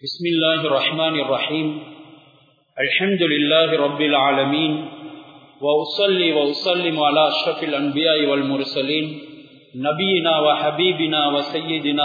بسم الله الرحمن الرحيم الحمد لله رب العالمين وأصلي وأسلم على أشرف الأنبياء والمرسلين نبينا وحبيبنا وسيدنا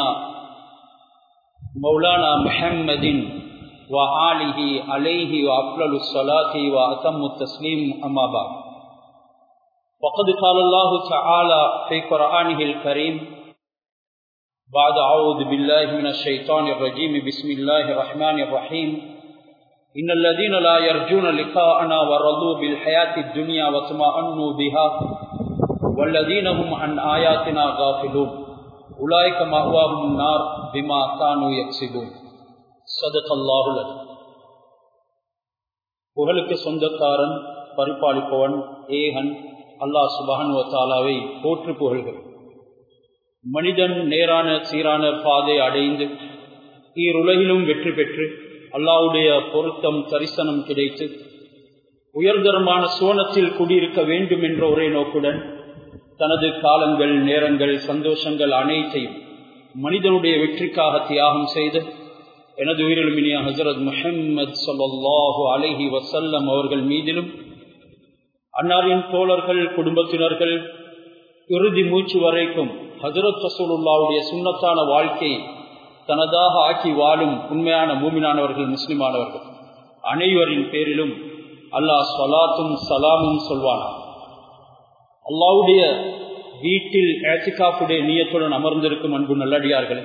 مولانا محمد وآله عليه وأفضل الصلاة وأتم التسليم أما بعد وقد قال الله تعالى في قرآنه الكريم بعد أعوذ بالله من الشيطان الرجيم بسم الله الرحمن الرحيم إن الذين لا يرجون لقاءنا ورضوا بالحياة الدنيا واطمأنوا بها والذين هم عن آياتنا غافلون أولئك مأواهم النار بما كانوا يكسبون صدق الله العظيم புகழுக்கு சொந்தக்காரன் பரிபாலிப்பவன் ஏகன் அல்லாஹ் சுபஹன் தாலாவை போற்று புகழ்கிறேன் மனிதன் நேரான சீரான பாதை அடைந்து ஈருலகிலும் வெற்றி பெற்று அல்லாவுடைய பொருத்தம் தரிசனம் கிடைத்து உயர்தரமான சோனத்தில் குடியிருக்க வேண்டும் என்ற ஒரே நோக்குடன் தனது காலங்கள் நேரங்கள் சந்தோஷங்கள் அனைத்தையும் மனிதனுடைய வெற்றிக்காக தியாகம் செய்து எனது உயிரிலுமினிய ஹசரத் முஹம்மது சொல்லாஹு அலஹி வசல்லம் அவர்கள் மீதிலும் அன்னாரின் தோழர்கள் குடும்பத்தினர்கள் இறுதி மூச்சு வரைக்கும் ஹசரத் ரசூலுல்லாவுடைய சுண்ணத்தான வாழ்க்கையை தனதாக ஆக்கி வாழும் உண்மையான மூமினானவர்கள் முஸ்லிமானவர்கள் அனைவரின் பேரிலும் அல்லாஹ் சலாத்தும் சலாமும் சொல்வானா அல்லாவுடைய வீட்டில் ஏத்திகாப்புடைய நீயத்துடன் அமர்ந்திருக்கும் அன்பு நல்லடியார்கள்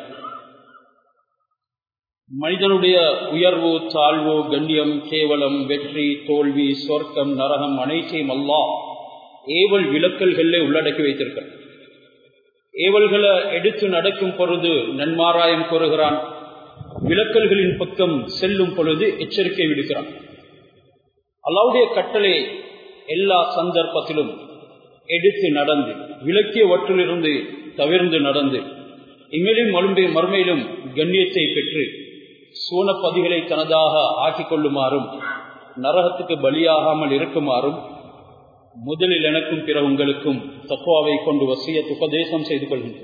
மனிதனுடைய உயர்வு தாழ்வு கண்ணியம் கேவலம் வெற்றி தோல்வி சொர்க்கம் நரகம் அனைத்தையும் அல்லா ஏவல் விளக்கல்களே உள்ளடக்கி வைத்திருக்கிறார் ஏவல்களை எடுத்து நடக்கும் பொழுது நன்மாராயம் கூறுகிறான் விளக்கல்களின் பக்கம் செல்லும் பொழுது எச்சரிக்கை விடுக்கிறான் அல்லாவுடைய கட்டளை எல்லா சந்தர்ப்பத்திலும் எடுத்து நடந்து விளக்கியவற்றிலிருந்து தவிர்ந்து நடந்து இம்மையிலும் மரும்பே மறுமையிலும் கண்ணியத்தை பெற்று சூனப்பதிகளை தனதாக ஆக்கிக் கொள்ளுமாறும் நரகத்துக்கு பலியாகாமல் இருக்குமாறும் முதலில் எனக்கும் பிற உங்களுக்கும் தக்குவாவை கொண்டு வசிய உபதேசம் செய்து கொள்கின்றேன்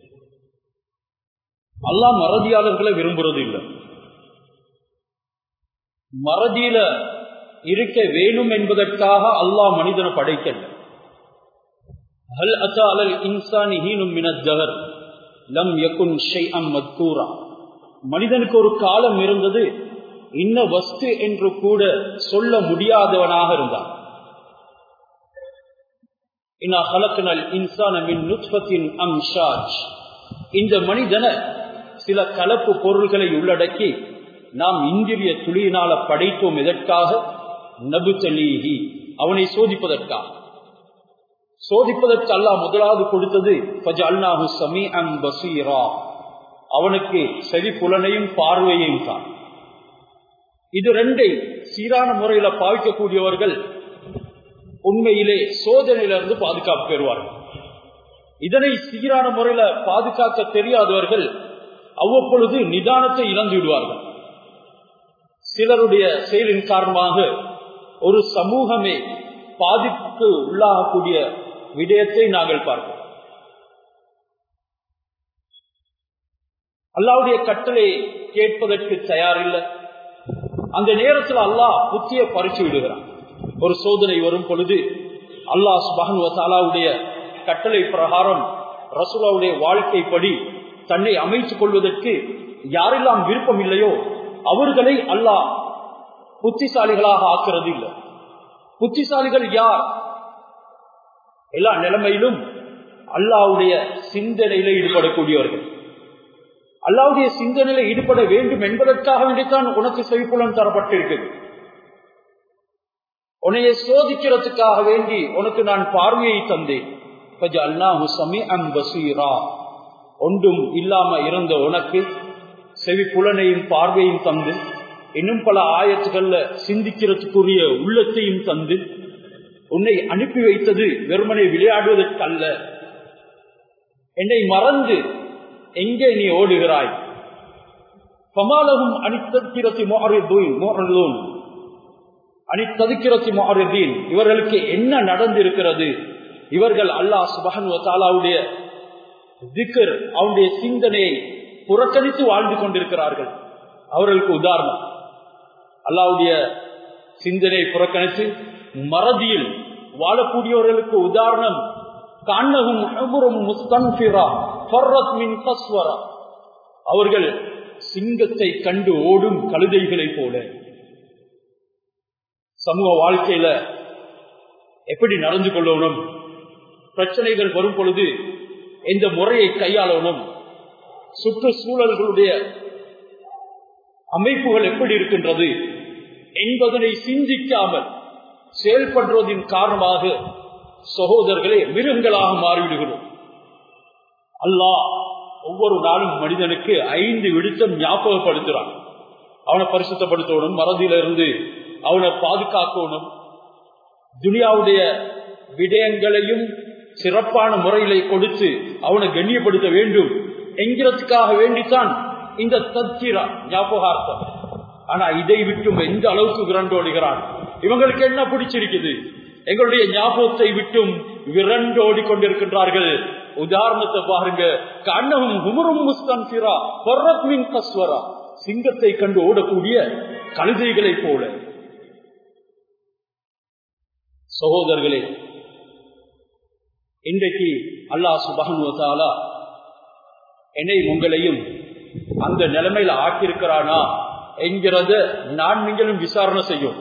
அல்லா மறதியாளர்களை விரும்புறது இல்லை மறதியில இருக்க வேணும் என்பதற்காக அல்லாஹ் மனிதனை படைக்கல ஹல் அச்சா அலல் இன்சானி ஹீனும் மினஜகர் லம் யகுன் ஷைஅம் மத்கூரா மனிதனுக்கு ஒரு காலம் இருந்தது இன்ன வஸ்து என்று கூட சொல்ல முடியாதவனாக இருந்தான் இந்த மனிதனை சில கலப்பு பொருள்களை உள்ளடக்கி நாம் இந்திரிய துளியினால படைத்தோம் எதற்காக நபு தலீஹி அவனை சோதிப்பதற்காக சோதிப்பதற்கு அல்லாஹ் முதலாவது கொடுத்தது அவனுக்கு செவி புலனையும் பார்வையையும் தான் இது ரெண்டை சீரான முறையில பாவிக்கக்கூடியவர்கள் உண்மையிலே சோதனையிலிருந்து பாதுகாப்பு பெறுவார்கள் இதனை சீரான முறையில பாதுகாக்க தெரியாதவர்கள் அவ்வப்பொழுது நிதானத்தை இழந்து விடுவார்கள் சிலருடைய செயலின் காரணமாக ஒரு சமூகமே பாதிப்புக்கு உள்ளாகக்கூடிய விடயத்தை நாங்கள் பார்க்கிறோம் அல்லாவுடைய கட்டளை கேட்பதற்கு தயாரில்லை அந்த நேரத்தில் அல்லாஹ் புத்திய பறிச்சு விடுகிறான் ஒரு சோதனை வரும் பொழுது அல்லாஹ் சுபஹன் வசாலாவுடைய கட்டளை பிரகாரம் ரசூலாவுடைய வாழ்க்கைப்படி தன்னை அமைத்துக் கொள்வதற்கு யாரெல்லாம் விருப்பம் இல்லையோ அவர்களை அல்லாஹ் புத்திசாலிகளாக ஆக்குறது இல்லை புத்திசாலிகள் யார் எல்லா நிலைமையிலும் அல்லாவுடைய சிந்தனையில ஈடுபடக்கூடியவர்கள் அல்லாவுடைய சிந்தனையில ஈடுபட வேண்டும் என்பதற்காக வேண்டித்தான் உனக்கு செவிப்புலம் தரப்பட்டிருக்குது உன்னைய சோதிக்கிறதுக்காக வேண்டி உனக்கு நான் பார்வையை தந்தேன் ஒன்றும் இல்லாம இருந்த உனக்கு செவி புலனையும் பார்வையும் தந்து இன்னும் பல ஆயத்துக்கள்ல சிந்திக்கிறதுக்குரிய உள்ளத்தையும் தந்து உன்னை அனுப்பி வைத்தது வெறுமனை விளையாடுவதற்கல்ல என்னை மறந்து எங்கே நீ ஓடுகிறாய் பமாலகும் அனித்தத்திரத்தி மோரலோன் அனித்ததுக்கிறத்தி மாறுதீன் இவர்களுக்கு என்ன நடந்திருக்கிறது இவர்கள் அல்லாஹ் சுபஹன் தாலாவுடைய திக்கர் அவனுடைய சிந்தனையை புறக்கணித்து வாழ்ந்து கொண்டிருக்கிறார்கள் அவர்களுக்கு உதாரணம் அல்லாவுடைய சிந்தனை புறக்கணித்து மறதியில் வாழக்கூடியவர்களுக்கு உதாரணம் கண்ணகும் அவர்கள் சிங்கத்தை கண்டு ஓடும் கழுதைகளை போல சமூக வாழ்க்கையில எப்படி நடந்து கொள்ளணும் பிரச்சனைகள் வரும் பொழுது எந்த முறையை கையாளணும் சுற்றுச்சூழல்களுடைய அமைப்புகள் எப்படி இருக்கின்றது என்பதனை சிந்திக்காமல் செயல்படுவதன் காரணமாக சகோதரர்களே மிருகங்களாக மாறிவிடுகிறோம் அல்லாஹ் ஒவ்வொரு நாளும் மனிதனுக்கு ஐந்து விடுத்தம் ஞாபகப்படுத்துறான் அவனை பரிசுத்தப்படுத்தணும் மறதியிலிருந்து அவனை பாதுகாக்கணும் துனியாவுடைய விடயங்களையும் சிறப்பான முறையில கொடுத்து அவனை கண்ணியப்படுத்த வேண்டும் என்கிறதுக்காக வேண்டித்தான் இந்த தத்திரா ஞாபகார்த்தம் ஆனா இதை விட்டும் எந்த அளவுக்கு விரண்டோடுகிறான் இவங்களுக்கு என்ன பிடிச்சிருக்குது எங்களுடைய ஞாபகத்தை விட்டும் விரண்டோடி கொண்டிருக்கின்றார்கள் உதாரணத்தை பாருங்க கண்ணவும் குமரும் முஸ்தான் சிரா பொர்ரத்மின் கஸ்வரா சிங்கத்தை கண்டு ஓடக்கூடிய கழுதைகளை போல சகோதரர்களே இன்றைக்கு அல்லாஹ் சுபகனுவத்தாலா என்னை உங்களையும் அந்த நிலைமையில ஆக்கியிருக்கிறானா என்கிறத நான் நீங்களும் விசாரணை செய்யும்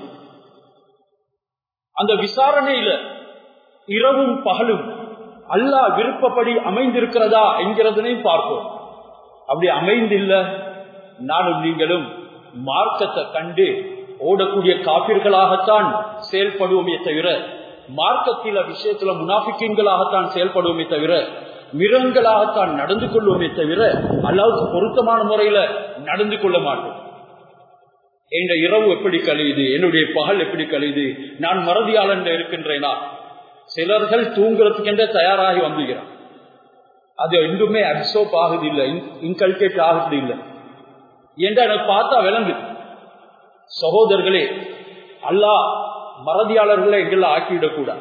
அந்த விசாரணையில இரவும் பகலும் அல்லாஹ் விருப்பப்படி அமைந்திருக்கிறதா என்கிறதனையும் பார்ப்போம் அப்படி அமைந்தில்ல நானும் நீங்களும் மார்க்கத்தை கண்டு ஓடக்கூடிய காப்பிர்களாகத்தான் செயல்படுவோமே தவிர மார்க்கத்தில விஷயத்துல முனாஃபிக்கீன்களாகத்தான் செயல்படுவோமே தவிர மிருகங்களாகத்தான் நடந்து கொள்வோமே தவிர அல்லாவுக்கு பொருத்தமான முறையில நடந்து கொள்ள மாட்டோம் என்ற இரவு எப்படி கழியுது என்னுடைய பகல் எப்படி கழியுது நான் மறதியாளன் இருக்கின்றேனா சிலர்கள் தூங்குறதுக்கென்ற தயாராகி வந்துகிறான் அது எங்குமே அப்சோப் ஆகுது இல்லை இன்கல்கேட் ஆகுது இல்லை என்று எனக்கு பார்த்தா விளங்குது சகோதரர்களே அல்லாஹ் மறதியாளர்களை எங்கெல்லாம் ஆக்கிவிடக்கூடாது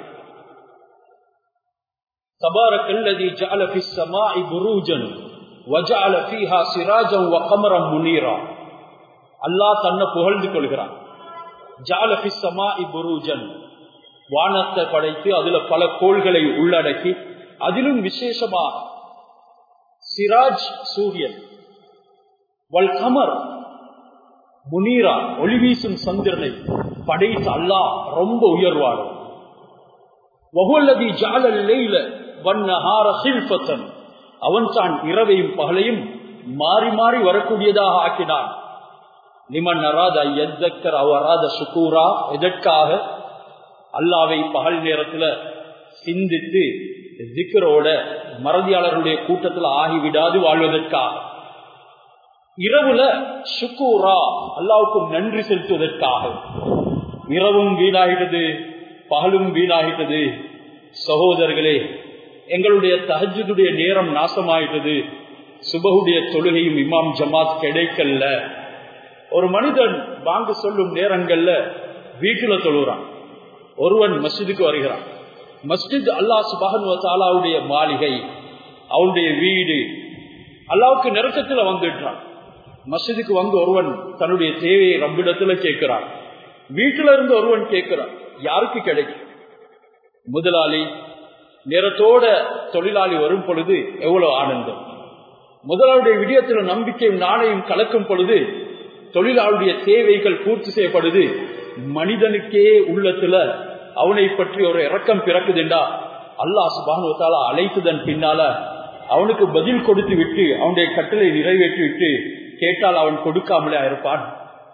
تبارك الذي جعل في السماء بروجا وجعل فيها سراجا وقمرا منيرا அல்லாஹ் தன்னை புகழ்ந்து கொள்கிறான் ஜால في السماء بروجا வானத்தை படைத்து அதுல பல கோள்களை உள்ளடக்கி அதிலும் விசேஷமாக சிராஜ் சூரியன் வல் கமர் முனீரா ஒளி வீசும் சந்திரனை படைத்து அல்லாஹ் ரொம்ப உயர்வாடும் வகுல்லதி ஜாலல்லைல வண்ணஹார சில்பத்தன் அவன் தான் இரவையும் பகலையும் மாறி மாறி வரக்கூடியதாக ஆக்கினான் நிமன் அராத எத்தக்கர் அவராத சுக்கூரா எதற்காக அல்லாவை பகல் நேரத்துல சிந்தித்து திக்கரோட மறதியாளர்களுடைய கூட்டத்தில் ஆகிவிடாது வாழ்வதற்காக இரவுல சுக்கூரா அல்லாவுக்கு நன்றி செலுத்துவதற்காக இரவும் வீணாகிட்டது பகலும் வீணாகிட்டது சகோதரர்களே எங்களுடைய தஹஜுடைய நேரம் நாசமாயிட்டது சுபகுடைய தொழுகையும் இமாம் ஜமாத் கிடைக்கல ஒரு மனிதன் வாங்க சொல்லும் நேரங்கள்ல வீட்டுல தொழுகிறான் ஒருவன் மஸ்ஜிதுக்கு வருகிறான் மஸ்ஜித் அல்லா சுபகனுடைய மாளிகை அவனுடைய வீடு அல்லாவுக்கு நெருக்கத்துல வந்துட்டான் மஸ்ஜிதுக்கு வந்து ஒருவன் தன்னுடைய தேவையை ரப்பிடத்துல கேட்கிறான் வீட்டுல இருந்து ஒருவன் கேட்கிறான் யாருக்கு கிடைக்கும் முதலாளி நேரத்தோட தொழிலாளி வரும் பொழுது எவ்வளவு ஆனந்தம் முதலாளுடைய விடயத்தில் நம்பிக்கையும் நாணயம் கலக்கும் பொழுது தொழிலாளுடைய தேவைகள் பூர்த்தி செய்யப்படுது மனிதனுக்கே உள்ளத்துல அவனை பற்றி ஒரு இறக்கம் பிறக்குதுண்டா அல்லாஹ் சுபானுவத்தால அழைத்ததன் பின்னால அவனுக்கு பதில் கொடுத்து விட்டு அவனுடைய கட்டளை நிறைவேற்றி விட்டு கேட்டால் அவன் கொடுக்காமலே இருப்பான்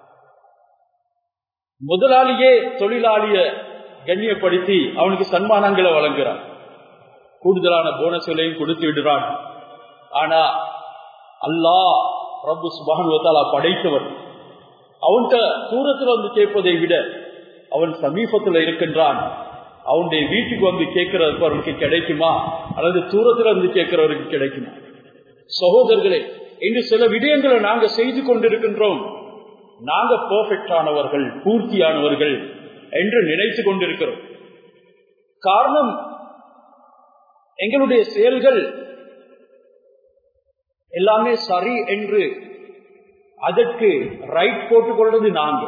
முதலாளியே தொழிலாளிய கண்ணியப்படுத்தி அவனுக்கு சன்மானங்களை வழங்குறான் கூடுதலான போனஸ்களையும் கொடுத்து விடுறான் ஆனா அல்லாஹ் ரப்பு சுபானுவத்தாலா படைத்தவன் அவன்கிட்ட தூரத்துல வந்து கேட்பதை விட அவன் சமீபத்துல இருக்கின்றான் அவனுடைய வீட்டுக்கு வந்து கேட்கிறதுக்கு அவனுக்கு கிடைக்குமா அல்லது தூரத்துல இருந்து கேட்கிறவருக்கு கிடைக்குமா சகோதரர்களே இன்று சில விடயங்களை நாங்க செய்து கொண்டிருக்கின்றோம் நாங்க பெர்ஃபெக்ட் ஆனவர்கள் பூர்த்தியானவர்கள் என்று நினைத்து கொண்டிருக்கிறோம் காரணம் எங்களுடைய செயல்கள் எல்லாமே சரி என்று அதற்கு ரைட் போட்டுக் கொள்வது நாங்க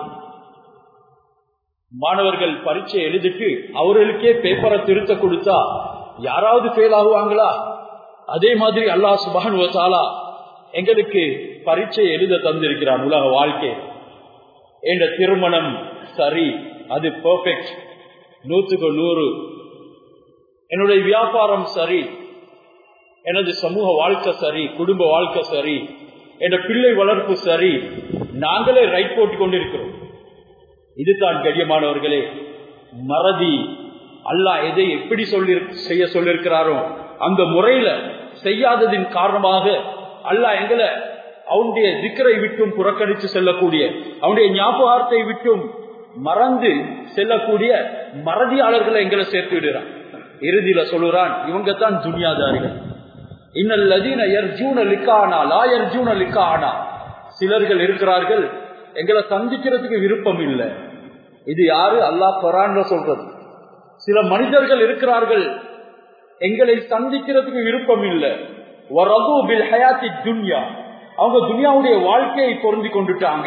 மாணவர்கள் பரீட்சை எழுதிட்டு அவர்களுக்கே பேப்பரை திருத்த கொடுத்தா யாராவது ஃபெயில் ஆகுவாங்களா அதே மாதிரி அல்லாஹ் சுபான் வசாலா எங்களுக்கு பரீட்சை எழுத தந்திருக்கிறான் உலக வாழ்க்கை என்ற திருமணம் சரி அது பெர்ஃபெக்ட் நூற்றுக்கு நூறு என்னுடைய வியாபாரம் சரி எனது சமூக வாழ்க்கை சரி குடும்ப வாழ்க்கை சரி என்ற பிள்ளை வளர்ப்பு சரி நாங்களே ரைட் போட்டுக் கொண்டிருக்கிறோம் இதுதான் கண்ணியமானவர்களே மறதி அல்லாஹ் எதை எப்படி சொல்லி செய்ய சொல்லிருக்கிறாரோ அந்த முறையில செய்யாததின் காரணமாக அல்லாஹ் எங்களை அவனுடைய திக்கரை விட்டும் புறக்கணித்து செல்லக்கூடிய அவனுடைய ஞாபகத்தை விட்டும் மறந்து செல்லக்கூடிய மறதியாளர்களை எங்களை சேர்த்து விடுறான் இறுதியில சொல்லுறான் இவங்க தான் துனியாதாரிகள் இன்னல்லதீன எர்ஜூன லிக்கானா லா எர்ஜூன லிக்கானா சிலர்கள் இருக்கிறார்கள் எங்களை சந்திக்கிறதுக்கு விருப்பம் இல்லை இது யாரு அல்லாஹ் குரான்ல சொல்றது சில மனிதர்கள் இருக்கிறார்கள் எங்களை சந்திக்கிறதுக்கு விருப்பம் இல்லை துன்யா அவங்க துனியாவுடைய வாழ்க்கையை பொருந்தி கொண்டுட்டாங்க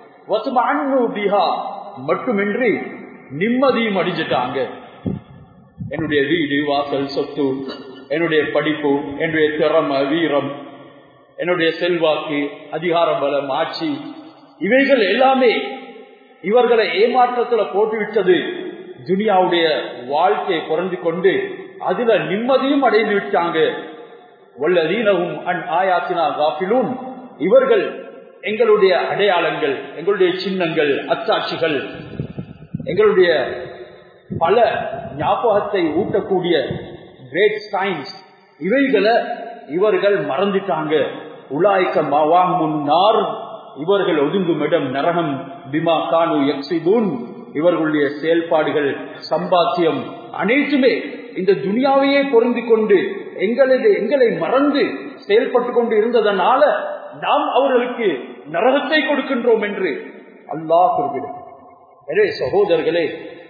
மட்டுமின்றி நிம்மதியும் அடிஞ்சிட்டாங்க என்னுடைய வீடு வாசல் சொத்து என்னுடைய படிப்பு என்னுடைய திறமை வீரம் என்னுடைய செல்வாக்கு அதிகார பலம் ஆட்சி இவைகள் எல்லாமே இவர்களை ஏமாற்றத்துல போட்டுவிட்டது துனியாவுடைய வாழ்க்கையை குறைந்து கொண்டு அதுல நிம்மதியும் அடைந்து விட்டாங்க வல்லதீனவும் அன் ஆயாத்தினா காப்பிலும் இவர்கள் எங்களுடைய அடையாளங்கள் எங்களுடைய சின்னங்கள் அத்தாட்சிகள் எங்களுடைய பல ஞாபகத்தை ஊட்டக்கூடிய கிரேட் சயின்ஸ் இவைகளை இவர்கள் மறந்துட்டாங்க உலாய்க்க மாவாங் முன்னார் இவர்கள் ஒதுங்கும் இடம் நரகம் பிமா கானு எக்ஸிதூன் இவர்களுடைய செயல்பாடுகள் சம்பாத்தியம் அனைத்துமே இந்த துனியாவையே பொருந்தி கொண்டு எங்களது எங்களை மறந்து செயல்பட்டு கொண்டு இருந்ததனால நாம் அவர்களுக்கு நரகத்தை கொடுக்கின்றோம் என்று அல்லாஹ் குறிப்பிடும் எனவே சகோதரர்களே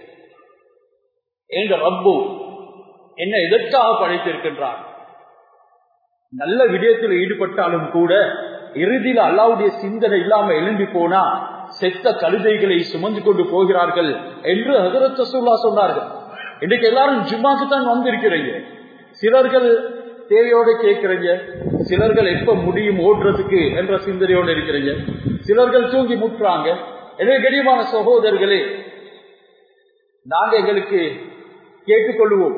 எங்க ரப்பு என்ன எதற்காக படைத்திருக்கின்றார் நல்ல விடயத்தில் ஈடுபட்டாலும் கூட இறுதியில் அல்லாவுடைய சிந்தனை இல்லாம எழும்பி போனா செத்த கழுதைகளை சுமந்து கொண்டு போகிறார்கள் என்று ஹசரத் ரசூல்லா சொன்னார்கள் இன்றைக்கு எல்லாரும் ஜும்மாக்கு தான் வந்திருக்கிறீங்க சிலர்கள் தேவையோட கேட்கிறீங்க சிலர்கள் எப்ப முடியும் ஓடுறதுக்கு என்ற சிந்தனையோடு இருக்கிறீங்க சிலர்கள் தூங்கி முட்டுறாங்க எனவே கனியமான சகோதரர்களே நாங்க எங்களுக்கு கேட்டுக்கொள்வோம்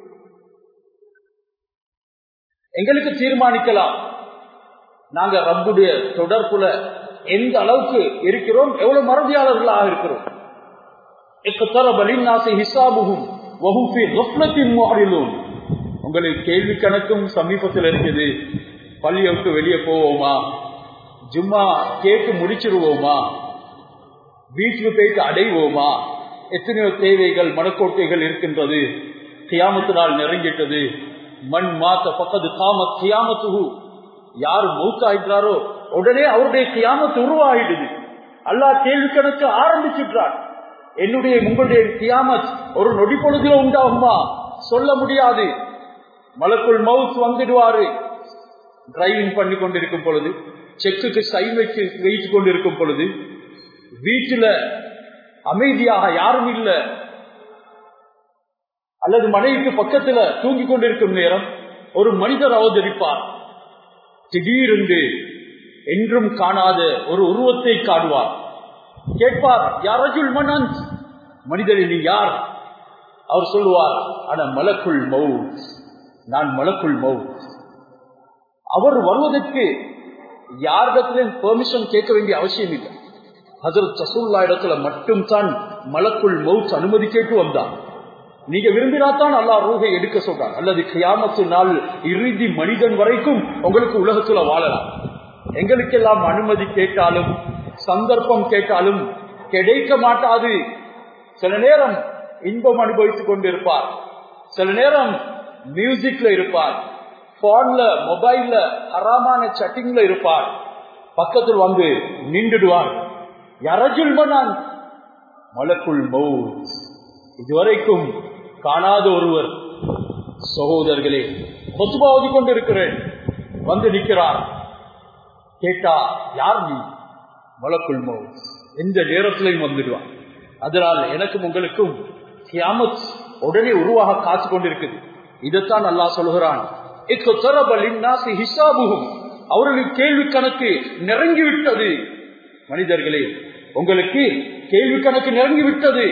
எங்களுக்கு தீர்மானிக்கலாம் நாங்க ரப்புடைய தொடர்புல எந்த அளவுக்கு இருக்கிறோம் எவ்வளவு மறதியாளர்களாக இருக்கிறோம் உங்களுக்கு கேள்வி கணக்கும் சமீபத்தில் இருக்குது பள்ளியை விட்டு வெளியே போவோமா ஜும்மா கேட்டு முடிச்சிருவோமா வீட்டுக்கு போயிட்டு அடைவோமா எத்தனையோ தேவைகள் மனக்கோட்டைகள் இருக்கின்றது கியாமத்து நாள் நெருங்கிட்டது மண் மாத்த பக்கத்து காம கியாமத்து யார் மூத்தாயிட்டாரோ உடனே அவருடைய கியாமத்து உருவாயிடுது அல்லா கேள்வி கணக்கு ஆரம்பிச்சுட்டார் என்னுடைய உங்களுடைய கியாமத் ஒரு நொடி பொழுதுல உண்டாகுமா சொல்ல முடியாது மலக்குள் மவுத் வந்துடுவாரு டிரைவிங் பண்ணி கொண்டிருக்கும் பொழுது செக்குக்கு சைன் வச்சு வைத்து கொண்டிருக்கும் பொழுது வீட்டுல அமைதியாக யாரும் இல்ல அல்லது மனைவிக்கு பக்கத்துல தூங்கி கொண்டிருக்கும் நேரம் ஒரு மனிதர் அவதரிப்பார் திடீரென்று என்றும் காணாத ஒரு உருவத்தை காணுவார் கேட்பார் யாரஜுல் மனந்த் மனிதர் நீ யார் அவர் சொல்லுவார் ஆனா மலக்குள் மவுத் நான் மலக்குள் மவுத் அவர் வருவதற்கு யாரிடத்திலும் பெர்மிஷன் கேட்க வேண்டிய அவசியம் இல்லை ஹசரத் சசூல்லா இடத்துல மட்டும் தான் மலக்குள் மவுத் அனுமதி கேட்டு வந்தார் நீங்க விரும்பினாத்தான் அல்லா ரூகை எடுக்க சொல்றாங்க அல்லது கியாமத்து நாள் இறுதி மனிதன் வரைக்கும் உங்களுக்கு உலகத்துல வாழலாம் எங்களுக்கெல்லாம் அனுமதி கேட்டாலும் சந்தர்ப்பம் கேட்டாலும் கிடைக்க மாட்டாது சில நேரம் இன்பம் அனுபவித்துக் கொண்டிருப்பார் சில நேரம் மியூசிக்ல இருப்பார் போன்ல மொபைல்ல அறாமான சட்டிங்ல இருப்பார் பக்கத்தில் வந்து நின்றுடுவார் யரஜுல் மனான் மலக்குள் மவுத் இதுவரைக்கும் காணாத ஒருவர் சகோதரர்களே கொத்துபா ஓதி கொண்டிருக்கிறேன் வந்து நிற்கிறார் கேட்டா யார் நீ மலக்குள் மௌத் எந்த நேரத்திலையும் வந்துடுவான் அதனால் எனக்கும் உங்களுக்கும் கியாமத் உடனே உருவாக காத்து கொண்டிருக்குது இதைத்தான் அல்லாஹ் சொல்கிறான் அவர்களின் கேள்வி கணக்கு நெருங்கிவிட்டது மனிதர்களே உங்களுக்கு கேள்வி கணக்கு நெருங்கிவிட்டது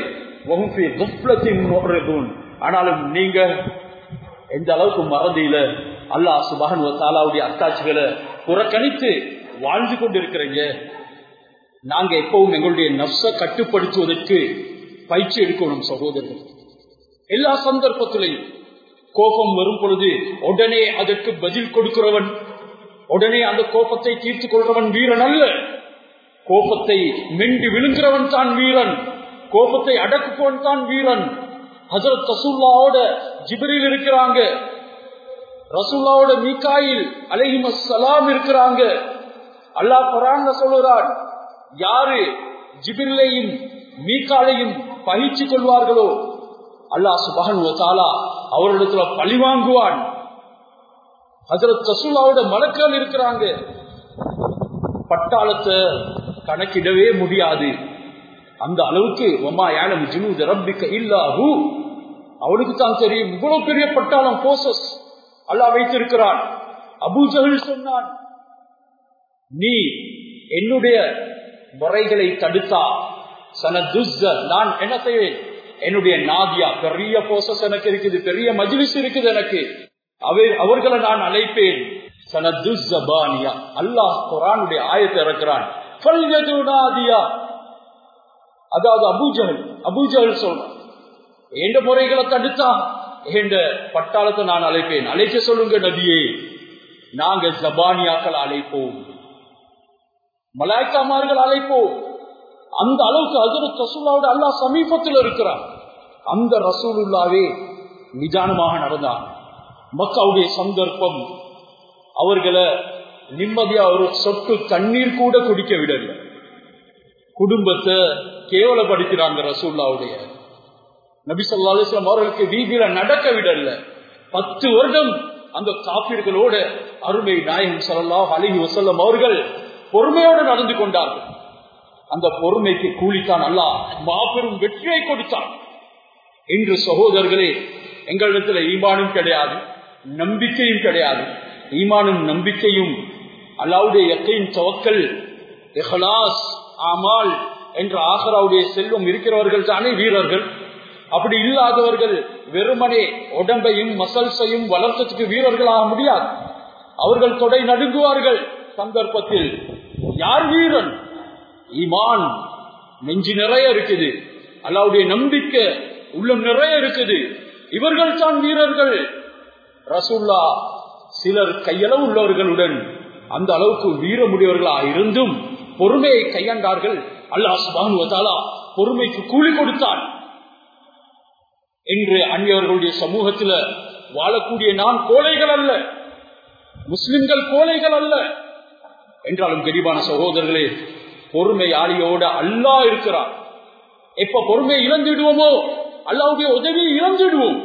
ஆனாலும் நீங்க எந்த அளவுக்கு மறதியில அல்லாஹ் சுபகன் தாலாவுடைய அத்தாட்சிகளை புறக்கணித்து வாழ்ந்து கொண்டிருக்கிறீங்க நாங்க எப்பவும் எங்களுடைய நப்ச கட்டுப்படுத்துவதற்கு பயிற்சி எடுக்கணும் சகோதரர்கள் எல்லா சந்தர்ப்பத்திலையும் கோபம் வரும் பொழுது உடனே அதற்கு பதில் கொடுக்கிறவன் உடனே அந்த கோபத்தை தீர்த்து கொள்றவன் வீரன் அல்ல கோபத்தை மெண்டு விழுங்குறவன் தான் வீரன் கோபத்தை அடக்குவன் தான் வீரன் ஹசரத் ரசூல்லாவோட ஜிபரில் இருக்கிறாங்க ரசூல்லாவோட மீக்காயில் அலைஹிம் சலாம் இருக்கிறாங்க அல்லாஹ் குரான் சொல்லுறான் யாரு ஜிபிரிலையும் மீக்காலையும் பகிச்சு கொள்வார்களோ அல்லாஹ் சுபகன் தாலா அவரிடத்துல பழி வாங்குவான் ஹசரத் ரசூல்லாவோட மலக்கள் இருக்கிறாங்க பட்டாளத்தை கணக்கிடவே முடியாது அந்த அளவுக்கு ஒமா யானம் ஜினூத ரப்பிக்க இல்லாஹூ அவனுக்கு தான் தெரியும் இவ்வளவு பெரிய பட்டாளம் போசஸ் அல்லா வைத்திருக்கிறான் அபூஜகில் சொன்னான் நீ என்னுடைய முறைகளை தடுத்தா சனதுஸ்ஸ நான் என்ன செய்வேன் என்னுடைய நாதியா பெரிய போசஸ் எனக்கு இருக்குது பெரிய மஜ்லிஸ் இருக்குது எனக்கு அவர்களை நான் அழைப்பேன் சனதுஸ்ஸபானியா அல்லாஹ் குரானுடைய ஆயத்தை இறக்கிறான் அதாவது அபூஜகல் அபூஜகல் சொல்றான் எந்த முறைகளை தடுத்தா என்ற பட்டாளத்தை நான் அழைப்பேன் அழைக்க சொல்லுங்க நபியே நாங்க ஜபானியாக்கள் அழைப்போம் மலாய்க்காமார்கள் அழைப்போம் அந்த அளவுக்கு அஜரத் ரசூல்லாவோட அல்லா சமீபத்தில் இருக்கிறார் அந்த ரசூலுல்லாவே நிதானமாக நடந்தார் மக்காவுடைய சந்தர்ப்பம் அவர்களை நிம்மதியா ஒரு சொட்டு தண்ணீர் கூட குடிக்க விடல குடும்பத்தை கேவலப்படுத்தினாங்க ரசூல்லாவுடைய நபி சொல்லா அலிஸ்லாம் அவர்களுக்கு வீதியில நடக்க விடல பத்து வருடம் அந்த காப்பீர்களோட அருமை நாயகம் சல்லாஹ் அலிஹி வசல்லம் அவர்கள் பொறுமையோடு நடந்து கொண்டார்கள் அந்த பொறுமைக்கு கூலித்தான் அல்ல மாபெரும் வெற்றியை கொடுத்தான் இன்று சகோதரர்களே எங்களிடத்துல ஈமானும் கிடையாது நம்பிக்கையும் கிடையாது ஈமானும் நம்பிக்கையும் அல்லாவுடைய எக்கையின் துவக்கல் எஹலாஸ் ஆமால் என்ற ஆகராவுடைய செல்வம் இருக்கிறவர்கள் தானே வீரர்கள் அப்படி இல்லாதவர்கள் வெறுமனே உடம்பையும் மசல்ஸையும் வளர்த்ததுக்கு வீரர்கள் ஆக முடியாது அவர்கள் தொடை நடுங்குவார்கள் சந்தர்ப்பத்தில் யார் வீரன் ஈமான் நெஞ்சு நிறைய இருக்குது அல்லாவுடைய நம்பிக்கை உள்ளம் நிறைய இருக்குது இவர்கள் தான் வீரர்கள் ரசூல்லா சிலர் கையளவு உள்ளவர்களுடன் அந்த அளவுக்கு வீரமுடையவர்களா இருந்தும் பொறுமையை கையாண்டார்கள் அல்லாஹ் சுபானுவதாலா பொறுமைக்கு கூலி கொடுத்தான் என்று அந்நியவர்களுடைய சமூகத்தில் வாழக்கூடிய நான் கோழைகள் அல்ல முஸ்லிம்கள் கோழைகள் அல்ல என்றாலும் கரிபான சகோதரர்களே பொறுமையாளியோட அல்லா இருக்கிறார் எப்ப பொறுமையை இழந்துடுவோமோ அல்லாவுடைய உதவியை இழந்துடுவோம்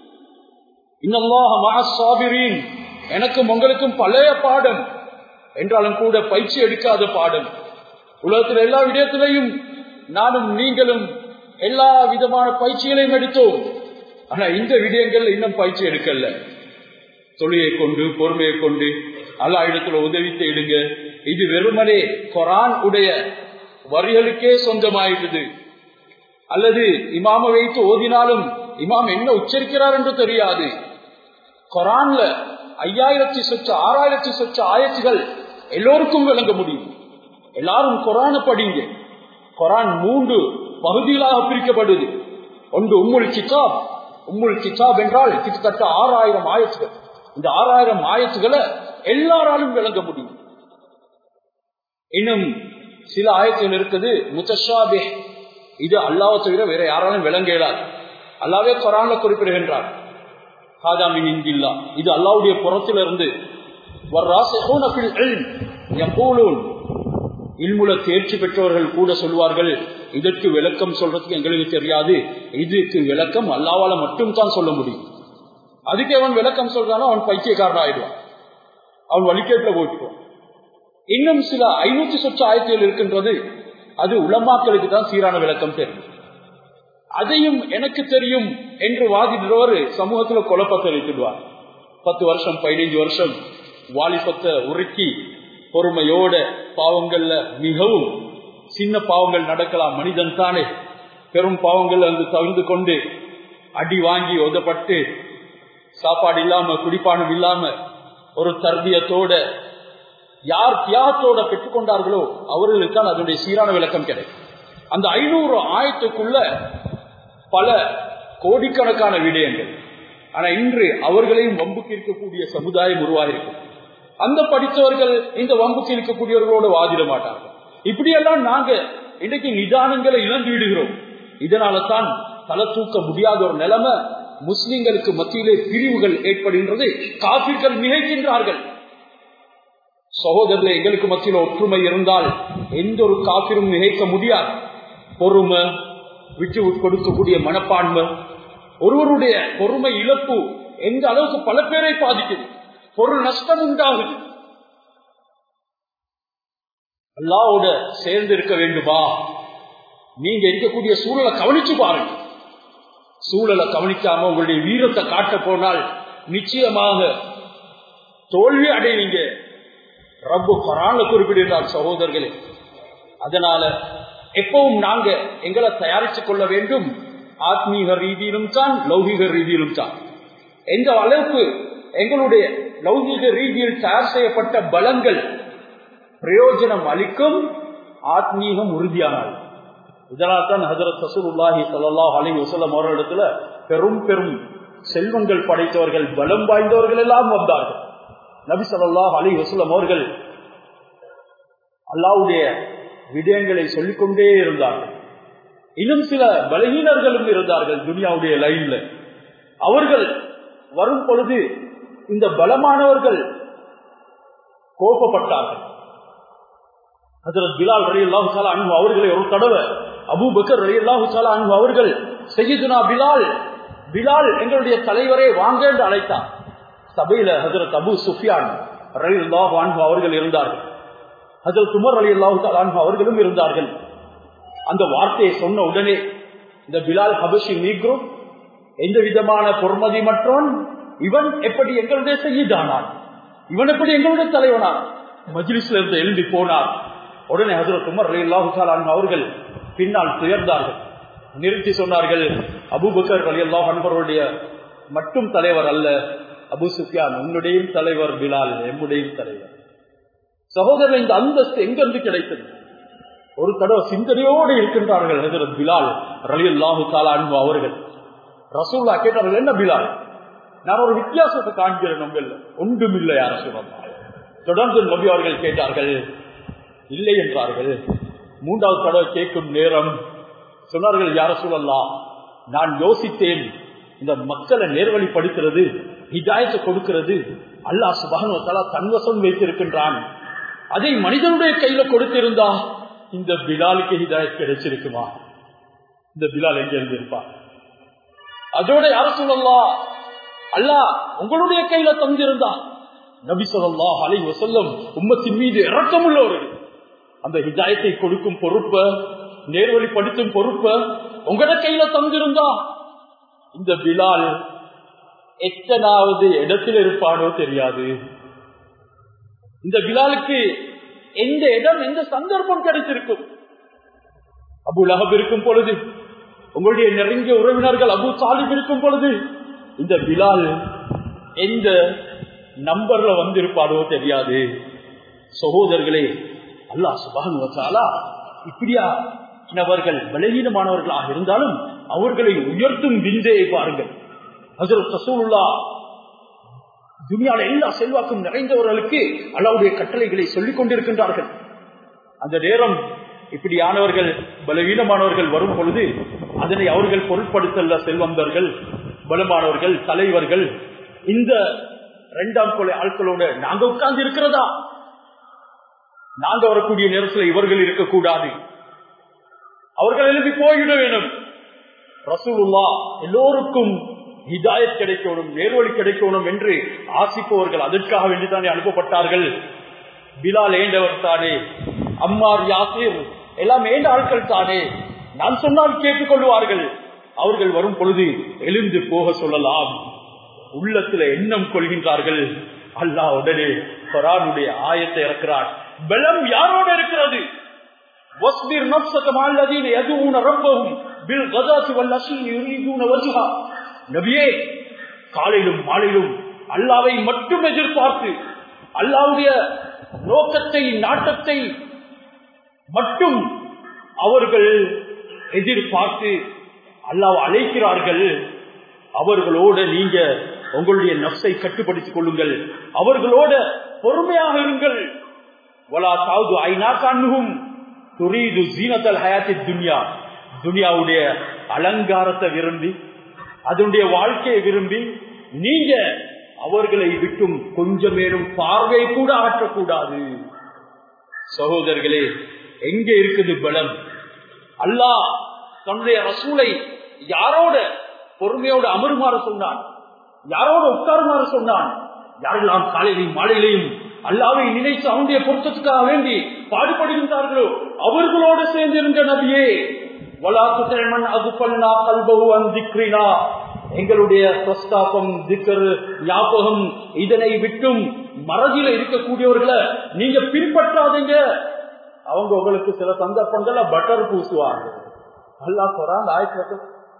இன்னும் எனக்கும் உங்களுக்கும் பழைய பாடம் என்றாலும் கூட பயிற்சி எடுக்காத பாடம் உலகத்தில் எல்லா விடயத்திலையும் நானும் நீங்களும் எல்லா விதமான பயிற்சிகளையும் எடுத்தோம் ஆனா இந்த விடயங்கள் இன்னும் பயிற்சி எடுக்கல தொழிலை கொண்டு பொறுமையை கொண்டு அல்லா இடத்துல உதவி தேடுங்க இது வெறுமனே கொரான் உடைய வரிகளுக்கே சொந்தமாயிட்டது அல்லது இமாம வைத்து ஓதினாலும் இமாம் என்ன உச்சரிக்கிறார் என்று தெரியாது கொரான்ல ஐயாயிரத்தி சொச்ச ஆறாயிரத்தி சொச்ச ஆயத்துகள் எல்லோருக்கும் விளங்க முடியும் எல்லாரும் கொரான படிங்க கொரான் மூன்று பகுதிகளாக பிரிக்கப்படுது ஒன்று உம்முல் கிதாப் உம்முல் கிதாப் என்றால் கிட்டத்தட்ட ஆறாயிரம் ஆயத்துகள் இந்த ஆறாயிரம் ஆயத்துகளை எல்லாராலும் விளங்க முடியும் இன்னும் சில ஆயத்துகள் இருக்குது முத்தஷாபே இது அல்லாவை தவிர வேற யாராலும் விளங்க இயலாது அல்லாவே கொரான்ல குறிப்பிடுகின்றார் ஹாதாமின் இந்தில்லா இது அல்லாவுடைய புறத்திலிருந்து இல்முல தேர்ச்சி பெற்றவர்கள் கூட சொல்வார்கள் இதற்கு விளக்கம் சொல்றதுக்கு எங்களுக்கு தெரியாது இதுக்கு விளக்கம் அல்லாவால மட்டும் தான் சொல்ல முடியும் அதுக்கு அவன் விளக்கம் சொல்றானோ அவன் பைத்தியக்காரன் ஆயிடுவான் அவன் வழிகேட்டில் போயிட்டுவான் இன்னும் சில ஐநூத்தி சொச்ச ஆயத்தில் இருக்கின்றது அது உலமாக்களுக்கு தான் சீரான விளக்கம் தெரியும் அதையும் எனக்கு தெரியும் என்று வாதிடுறவர் சமூகத்துல குழப்பத்தை வைத்துடுவார் பத்து வருஷம் பதினைஞ்சு வருஷம் வாலிபத்தை உருக்கி பொறுமையோட பாவங்கள்ல மிகவும் சின்ன பாவங்கள் நடக்கலாம் மனிதன் தானே பெரும் பாவங்கள் வந்து தவிர்த்து கொண்டு அடி வாங்கி ஒதப்பட்டு சாப்பாடு இல்லாம குடிப்பானம் இல்லாம ஒரு தர்பியத்தோட யார் தியாகத்தோட பெற்றுக்கொண்டார்களோ அவர்களுக்கான அதனுடைய சீரான விளக்கம் கிடைக்கும் அந்த ஐநூறு ஆயத்துக்குள்ள பல கோடிக்கணக்கான விடயங்கள் ஆனா இன்று அவர்களையும் வம்புக்கு இருக்கக்கூடிய சமுதாயம் உருவாகிருக்கும் அந்த படித்தவர்கள் இந்த வம்புக்கு இருக்கக்கூடியவர்களோடு வாதிட மாட்டார்கள் இப்படியெல்லாம் நாங்க இன்றைக்கு நிதானங்களை இழந்து விடுகிறோம் இதனால தான் தலை தூக்க முடியாத ஒரு நிலைமை முஸ்லிம்களுக்கு மத்தியிலே பிரிவுகள் ஏற்படுகின்றது காபிர்கள் மிகைக்கின்றார்கள் சகோதரர்களே எங்களுக்கு மத்தியில் ஒற்றுமை இருந்தால் எந்த ஒரு காப்பிரும் மிகைக்க முடியாது பொறுமை விட்டு கொடுக்கக்கூடிய மனப்பான்மை ஒருவருடைய பொறுமை இழப்பு எந்த அளவுக்கு பல பேரை பாதிக்குது பொருள் நஷ்டம் உண்டாகுது அல்லாவோட சேர்ந்து இருக்க வேண்டுமா நீங்க இருக்கக்கூடிய சூழலை கவனிச்சு பாருங்க சூழலை கவனிக்காம உங்களுடைய வீரத்தை காட்ட போனால் நிச்சயமாக தோல்வி அடைவீங்க ரப்பு பரான குறிப்பிடுகிறார் சகோதரர்களே அதனால எப்பவும் நாங்க எங்களை தயாரித்துக் கொள்ள வேண்டும் ஆத்மீக ரீதியிலும் தான் லௌகிக ரீதியிலும் தான் எந்த அளவுக்கு எங்களுடைய லௌகிக ரீதியில் தயார் செய்யப்பட்ட பலங்கள் பிரயோஜனம் அளிக்கும் ஆத்மீகம் உறுதியானால் இதனால் தான் ஹசரத் சசூருல்லாஹி சல்லாஹ் அலி வசலம் அவர்களிடத்துல பெரும் பெரும் செல்வங்கள் படைத்தவர்கள் பலம் வாய்ந்தவர்கள் எல்லாம் வந்தார்கள் நபி சொல்லாஹ் அலி வசலம் அவர்கள் அல்லாவுடைய விடயங்களை சொல்லிக்கொண்டே இருந்தார்கள் இன்னும் சில பலகீனர்களும் இருந்தார்கள் துனியாவுடைய லைன்ல அவர்கள் வரும் பொழுது இந்த பலமானவர்கள் கோபப்பட்டார்கள் ஹசரத் பிலால் ரலி அல்லாஹு அன்பு அவர்களை ஒரு தடவை அபு பக்கர் ரலி அல்லாஹு அன்பு அவர்கள் செய்யுதுனா பிலால் பிலால் எங்களுடைய தலைவரே வாங்க என்று அழைத்தார் சபையில ஹசரத் அபு சுஃபியான் ரலி அல்லாஹு அன்பு அவர்கள் இருந்தார்கள் ஹசரத் உமர் அலி அல்லாஹு அன்பு அவர்களும் இருந்தார்கள் அந்த வார்த்தையை சொன்ன உடனே இந்த பிலால் ஹபஷி நீக்ரோ எந்த விதமான பொறுமதி மற்றோன் இவன் எப்படி எங்களுடைய செய்தானான் இவன் எப்படி எங்களுடைய தலைவனான் மஜ்லிஸ்ல இருந்து எழுதி போனார் உடனே ஹசரத் உமர் அலி அல்லாஹு அவர்கள் பின்னால் துயர்ந்தார்கள் நிறுத்தி சொன்னார்கள் அபுபக்கர் அலி அல்லாஹ் அன்பருடைய மட்டும் தலைவர் அல்ல அபு சுஃபியான் உன்னுடைய தலைவர் பிலால் எம்முடைய தலைவர் சகோதரர் இந்த அந்தஸ்து எங்கிருந்து கிடைத்தது ஒரு தடவை சிந்தனையோடு இருக்கின்றார்கள் ஹசரத் பிலால் ரலி அல்லாஹு தாலா அன்பு அவர்கள் ரசூல்லா கேட்டார்கள் என்ன பிலால் நான் ஒரு வித்தியாசத்தை காண்கிறேன் உங்கள் ஒன்றும் இல்லை யார சொல்லலாம் தொடர்ந்து நபி அவர்கள் கேட்டார்கள் இல்லை என்றார்கள் மூன்றாவது தடவை கேட்கும் நேரம் சொன்னார்கள் யார சொல்லலாம் நான் யோசித்தேன் இந்த மக்களை நேர்வழிப்படுத்துறது ஹிதாயத்தை கொடுக்கிறது அல்லாஹ் சுபானுவத்தாலா தன்வசம் வைத்திருக்கின்றான் அதை மனிதனுடைய கையில கொடுத்திருந்தா இந்த பிலாலுக்கு ஹிதாயத் கிடைச்சிருக்குமா இந்த பிலால் எங்க இருந்திருப்பா அதோட யார சொல்லலாம் அல்லா உங்களுடைய கையில தந்திருந்தா நபி சொல்லா அலை வசல்லம் உம்மத்தின் மீது இறக்கமுள்ளவர்கள் அந்த ஹிதாயத்தை கொடுக்கும் பொறுப்ப நேர்வழிப்படுத்தும் பொறுப்ப உங்களோட கையில தந்திருந்தா இந்த பிலால் எத்தனாவது இடத்தில் இருப்பானோ தெரியாது இந்த பிலாலுக்கு எந்த இடம் எந்த சந்தர்ப்பம் கிடைத்திருக்கும் அபு லஹப் இருக்கும் பொழுது உங்களுடைய நெருங்கிய உறவினர்கள் அபு சாலிப் இருக்கும் பொழுது இந்த பிலால் எந்த நம்பர்ல வந்திருப்பாரோ தெரியாது சகோதரர்களே அல்லா சுபான் வச்சாலா இப்படியா நபர்கள் பலகீனமானவர்களாக இருந்தாலும் அவர்களை உயர்த்தும் விந்தையை பாருங்கள் ஹசரத் ரசூலுல்லா துனியால எல்லா செல்வாக்கும் நிறைந்தவர்களுக்கு அல்லாவுடைய கட்டளைகளை சொல்லிக் கொண்டிருக்கின்றார்கள் அந்த நேரம் இப்படியானவர்கள் பலவீனமானவர்கள் வரும் பொழுது அதனை அவர்கள் பொருட்படுத்தல்ல செல்வந்தர்கள் பலமானவர்கள் தலைவர்கள் இந்த இரண்டாம் கொலை ஆட்களோட நாங்க உட்கார்ந்து இருக்கிறதா நாங்க வரக்கூடிய நேரத்தில் இவர்கள் இருக்கக்கூடாது அவர்கள் எழுதி போய்விட வேணும் ரசூலுல்லா எல்லோருக்கும் ஹிதாயத் கிடைக்கணும் நேர்வழி கிடைக்கணும் என்று ஆசிப்பவர்கள் அதற்காக வேண்டித்தானே அனுப்பப்பட்டார்கள் பிலால் ஏண்டவர் தானே அம்மார் யாசிர் எல்லாம் ஏண்ட ஆட்கள் தானே நான் சொன்னால் கேட்டுக்கொள்வார்கள் அவர்கள் வரும் பொழுது எழுந்து போக சொல்லலாம் உள்ளத்துல எண்ணம் கொள்கின்றார்கள் அல்லாஹ் உடனே குரானுடைய ஆயத்தை இறக்கிறார் பலம் யாரோட இருக்கிறது واصبر نفسك مع الذين يدعون ربهم بالغداة والعشي يريدون وجهه நபியே காலையிலும் மாலையிலும் அல்லாவை மட்டும் எதிர்பார்த்து அல்லாவுடைய நோக்கத்தை நாட்டத்தை மட்டும் அவர்கள் எதிர்பார்த்து அல்லாஹ் அழைக்கிறார்கள் அவர்களோட நீங்க உங்களுடைய நப்சை கட்டுப்படுத்திக் கொள்ளுங்கள் அவர்களோட பொறுமையாக இருங்கள் வலா சாவது ஐநா கண்ணுகும் துரீது ஜீனத்தல் ஹயாத்தி துன்யா துனியாவுடைய அலங்காரத்தை விரும்பி அதனுடைய வாழ்க்கையை விரும்பி நீங்க அவர்களை விட்டும் கொஞ்சமேனும் பார்வை கூட ஆற்றக்கூடாது சகோதரர்களே எங்க இருக்குது பலம் அல்லாஹ் தன்னுடைய ரசூலை யாரோட பொறுமையோடு அமருமாறு சொன்னான் யாரோட உட்காருமாறு சொன்னான் யாரெல்லாம் காலையிலையும் மாலையிலையும் அல்லாவை நினைத்து அவனுடைய பொருத்தத்துக்காக வேண்டி பாடுபடுகின்றார்களோ அவர்களோடு சேர்ந்திருந்த நபியே வலாத்துமன் அகுப்பல்லா கல்பகு அந்திக்ரினா எங்களுடைய பிரஸ்தாபம் திக்கர் ஞாபகம் இதனை விட்டும் மறதியில இருக்கக்கூடியவர்களை நீங்க பின்பற்றாதீங்க அவங்க உங்களுக்கு சில சந்தர்ப்பங்கள்ல பட்டர் பூசுவாங்க அல்லா சொல்றாங்க ஆயிரத்தி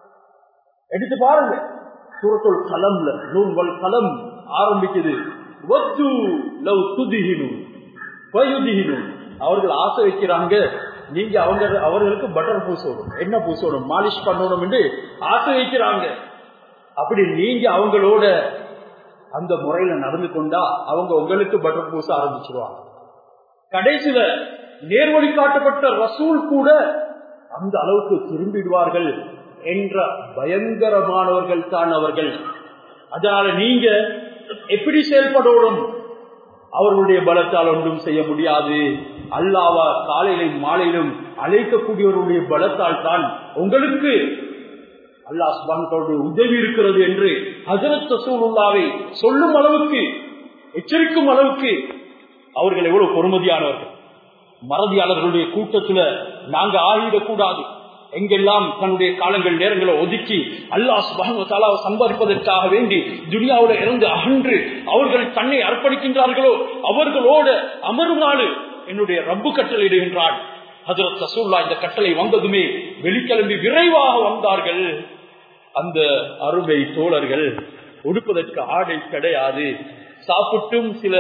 எடுத்து பாருங்க சூரத்துள் கலம்ல நூல்கள் கலம் ஆரம்பிக்குது ஒத்து லவ் துதிகினும் வயுதிகினும் அவர்கள் ஆசை வைக்கிறாங்க நீங்க அவங்க அவர்களுக்கு பட்டர் பூசணும் என்ன பூசணும் மாலிஷ் பண்ணணும் என்று ஆசை வைக்கிறாங்க அப்படி நீங்க அவங்களோட அந்த முறையில நடந்து கொண்டா அவங்க உங்களுக்கு பட்டர் பூச ஆரம்பிச்சிருவாங்க கடைசியில நேர்வழி காட்டப்பட்ட ரசூல் கூட அந்த அளவுக்கு திரும்பிடுவார்கள் என்ற பயங்கரமானவர்கள் தான் அவர்கள் அதனால நீங்க எப்படி செயல்படணும் அவர்களுடைய பலத்தால் ஒன்றும் செய்ய முடியாது அல்லாவா காலையிலும் மாலையிலும் அழைக்கக்கூடியவருடைய பலத்தால் தான் உங்களுக்கு அல்லாஹ் சுபான்களுடைய உதவி இருக்கிறது என்று ஹசரத் ரசூலுல்லாவை சொல்லும் அளவுக்கு எச்சரிக்கும் அளவுக்கு அவர்கள் எவ்வளவு பொறுமதியானவர்கள் மறதியாளர்களுடைய கூட்டத்துல நாங்க ஆகிடக்கூடாது எங்கெல்லாம் தன்னுடைய காலங்கள் நேரங்களை ஒதுக்கி அல்லாஹ் சுபானுவத்தாலாவை சம்பாதிப்பதற்காக வேண்டி துனியாவோட இறந்து அகன்று அவர்கள் தன்னை அர்ப்பணிக்கின்றார்களோ அவர்களோட அமருமாறு என்னுடைய ரப்பு கட்டளை இடுகின்றான் ஹசரத் ரசூல்லா இந்த கட்டளை வந்ததுமே வெளிக்கிளம்பி விரைவாக வந்தார்கள் அந்த அருமை தோழர்கள் உடுப்பதற்கு ஆடை கிடையாது சாப்பிட்டும் சில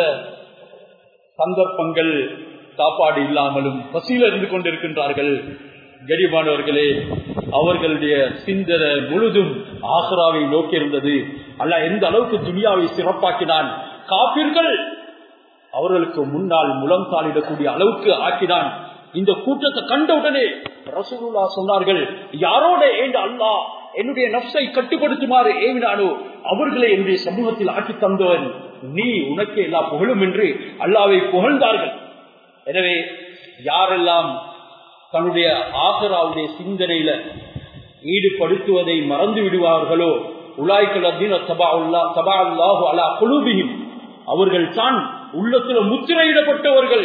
சந்தர்ப்பங்கள் சாப்பாடு இல்லாமலும் பசியில் இருந்து கொண்டிருக்கின்றார்கள் கடிமானவர்களே அவர்களுடைய சிந்தனை முழுதும் ஆசராவை நோக்கி இருந்தது அல்ல எந்த அளவுக்கு துனியாவை சிறப்பாக்கினான் காப்பீர்கள் அவர்களுக்கு முன்னால் முலம் தாளிடக்கூடிய அளவுக்கு ஆக்கினான் இந்த கூட்டத்தை கண்டவுடனே ரசூலுல்லா சொன்னார்கள் யாரோட ஏண்ட அல்லா என்னுடைய நப்சை கட்டுப்படுத்துமாறு ஏவினானோ அவர்களை என்னுடைய சமூகத்தில் ஆக்கி தந்தவன் நீ உனக்கே எல்லா புகழும் என்று அல்லாவை புகழ்ந்தார்கள் எனவே யாரெல்லாம் தன்னுடைய ஆசராவுடைய சிந்தனையில ஈடுபடுத்துவதை மறந்து விடுவார்களோ உலாய்கள் அவர்கள் தான் உள்ளத்துல முத்திரையிடப்பட்டவர்கள்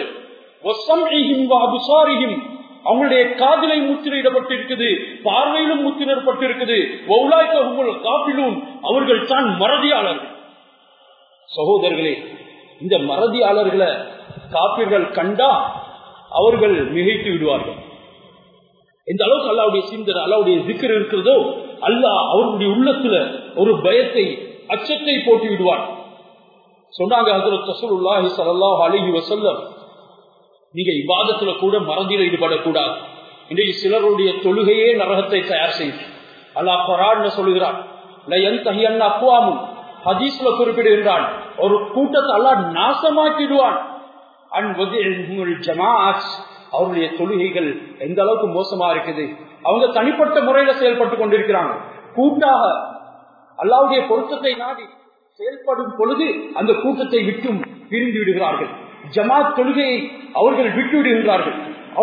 அவங்களுடைய காதலை முத்திரையிடப்பட்டிருக்குது பார்வையிலும் முத்திரப்பட்டிருக்குது காப்பிலும் அவர்கள் தான் மறதியாளர்கள் சகோதரர்களே இந்த மறதியாளர்களை காப்பீர்கள் கண்டா அவர்கள் மிகைத்து விடுவார்கள் எந்த அளவுக்கு அல்லாவுடைய சிந்தனை அல்லாவுடைய சிக்கர் இருக்கிறதோ அல்லாஹ் அவர்களுடைய உள்ளத்துல ஒரு பயத்தை அச்சத்தை போட்டு விடுவார் சொன்னாங்க ஹசரத் ரசூலுல்லாஹி ஸல்லல்லாஹு அலைஹி வஸல்லம் நீங்க இபாதத்துல கூட மறதியில் ஈடுபடக்கூடாது இன்றைக்கு சிலருடைய தொழுகையே நரகத்தை தயார் செய்து அல்லாஹ் குரான் சொல்லுகிறான் அக்குவாமும் ஹதீஸ்ல குறிப்பிடுகின்றான் ஒரு கூட்டத்தை அல்லாஹ் நாசமாக்கிடுவான் அவருடைய தொழுகைகள் எந்த அளவுக்கு மோசமா இருக்குது அவங்க தனிப்பட்ட முறையில செயல்பட்டு கொண்டிருக்கிறாங்க கூட்டாக அல்லாவுடைய பொருத்தத்தை நாடி செயல்படும் பொழுது அந்த கூட்டத்தை விட்டும் பிரிந்து விடுகிறார்கள் ஜமாத் தொழுகையை அவர்கள் விட்டு விடுகின்றார்கள்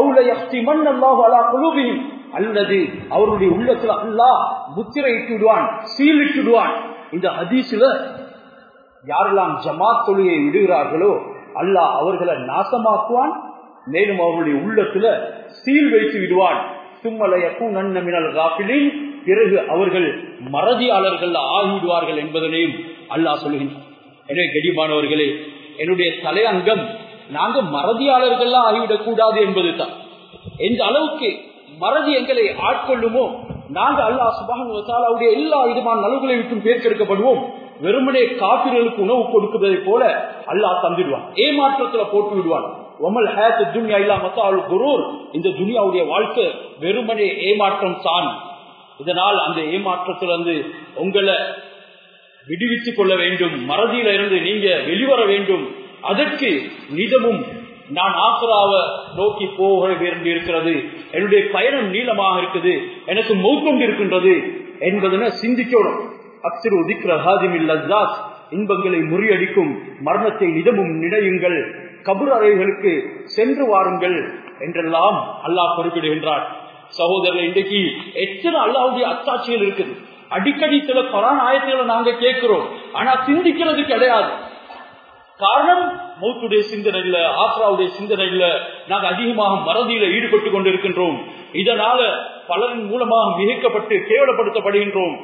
அல்லது அவருடைய உள்ளத்துல அல்லாஹ் முத்திரையிட்டு விடுவான் சீலிட்டு விடுவான் இந்த ஹதீஸ்ல யாரெல்லாம் ஜமாத் தொழுகையை விடுகிறார்களோ அல்லாஹ் அவர்களை நாசமாக்குவான் மேலும் அவர்களுடைய உள்ளத்துல சீல் வைத்து விடுவான் சும்மலையக்கும் நன்னமினல் காப்பிலில் பிறகு அவர்கள் மறதியாளர்கள் ஆகிவிடுவார்கள் என்பதனையும் அல்லாஹ் சொல்லுகின்றான் எனவே கடிமானவர்களே என்னுடைய தலையங்கம் நாங்க மறதியாளர்கள் ஆகிவிடக் கூடாது என்பது தான் எந்த அளவுக்கு மறதி எங்களை ஆட்கொள்ளுமோ நாங்க அல்லாஹ் சுபானுடைய எல்லா விதமான நலவுகளை விட்டும் பேர்க்கெடுக்கப்படுவோம் வெறுமனே காப்பிர்களுக்கு உணவு கொடுப்பதை போல அல்லாஹ் தந்துடுவான் ஏமாற்றத்துல போட்டு விடுவான் ஒமல் ஹேத் துன்யா இல்லாம குரூர் இந்த துனியாவுடைய வாழ்க்கை வெறுமனே ஏமாற்றம் தான் இதனால் அந்த ஏமாற்றத்திலிருந்து உங்களை விடுவித்துக் கொள்ள வேண்டும் மறதியில இருந்து நீங்க வெளிவர வேண்டும் அதற்கு நிதமும் நான் ஆசராவ நோக்கி போக வேண்டி இருக்கிறது என்னுடைய பயணம் நீளமாக இருக்குது எனக்கு மௌத்தொண்டு இருக்கின்றது என்பதனை சிந்திக்கணும் அக்சிரு திக்ரஹாதிமில்லாஸ் இன்பங்களை முறியடிக்கும் மரணத்தை நிதமும் நினையுங்கள் கபுர் அறைகளுக்கு சென்று வாருங்கள் என்றெல்லாம் அல்லாஹ் குறிப்பிடுகின்றார் சகோதரர்கள் இன்றைக்கு எத்தனை அல்லாவுடைய அத்தாட்சிகள் இருக்குது அடிக்கடி சில கொரான் ஆயத்துகளை நாங்க கேட்கிறோம் ஆனா சிந்திக்கிறது கிடையாது காரணம் மௌத்துடைய சிந்தனை இல்ல ஆக்ராவுடைய சிந்தனை இல்ல நாங்க அதிகமாக மறதியில ஈடுபட்டு கொண்டிருக்கின்றோம் இதனால பலரின் மூலமாக மிகைக்கப்பட்டு கேவலப்படுத்தப்படுகின்றோம்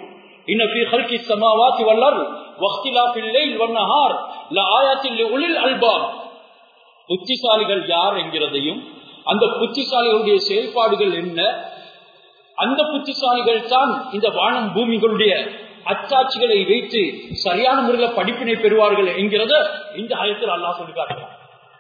புத்திசாலிகள் யார் என்கிறதையும் அந்த புத்திசாலிகளுடைய செயல்பாடுகள் என்ன அந்த புத்திசாலிகள் தான் இந்த வானம் பூமிகளுடைய அச்சாட்சிகளை வைத்து சரியான முறையில் படிப்பினை பெறுவார்கள் என்கிறத இந்த ஆயத்தில் அல்லா சொல்லி காட்டுகிறார்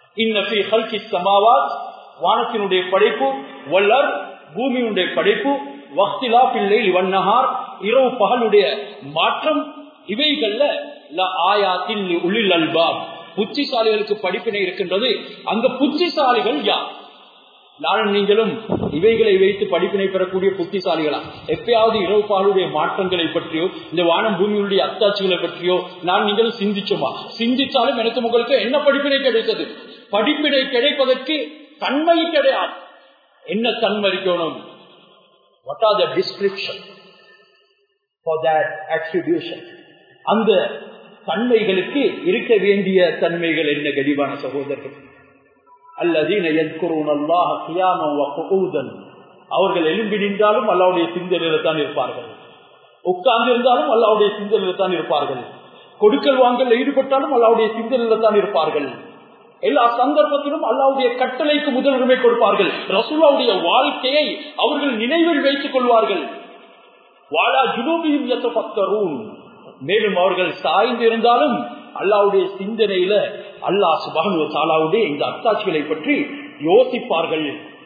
வானத்தினுடைய படைப்பு வல்லர் பூமியுடைய படைப்பு வக்திலா பிள்ளை வண்ணஹார் இரவு பகலுடைய மாற்றம் இவைகள்ல ஆயாத்தில் உள்ளில் அல்பாப் புத்திசாலிகளுக்கு படிப்பினை இருக்கின்றது அந்த புத்திசாலிகள் யார் நானும் நீங்களும் இவைகளை வைத்து படிப்பினை பெறக்கூடிய புத்திசாலிகளா எப்பயாவது இரவு பாலுடைய மாற்றங்களை பற்றியோ இந்த வானம் பூமியுடைய அத்தாட்சிகளை பற்றியோ நான் நீங்களும் சிந்திச்சோமா சிந்திச்சாலும் எனக்கு உங்களுக்கு என்ன படிப்பினை கிடைத்தது படிப்பினை கிடைப்பதற்கு தன்மை கிடையாது என்ன தன்மை இருக்கணும் what are the description for that attribution அந்த தன்மைகளுக்கு இருக்க வேண்டிய தன்மைகள் என்ன கடிவான சகோதரர்கள் அல்லதீன எத்குருன் அல்லாஹ் கியாமம் வகூதன் அவர்கள் எழும்பி நின்றாலும் அல்லாவுடைய சிந்தனையில தான் இருப்பார்கள் உட்கார்ந்து இருந்தாலும் அல்லாவுடைய சிந்தனையில தான் இருப்பார்கள் கொடுக்கல் வாங்கல் ஈடுபட்டாலும் அல்லாவுடைய சிந்தனையில தான் இருப்பார்கள் எல்லா சந்தர்ப்பத்திலும் அல்லாவுடைய கட்டளைக்கு முதலுரிமை கொடுப்பார்கள் ரசூலாவுடைய வாழ்க்கையை அவர்கள் நினைவில் வைத்துக் கொள்வார்கள் வாழா ஜுனூபியும் பக்கரும் மேலும் அவர்கள் சாய்ந்து இருந்தாலும் அல்லாவுடைய சிந்தனையில அல்லாஹ் சுபானு தாலாவுடைய இந்த அத்தாட்சிகளை பற்றி யோசிப்பார்கள்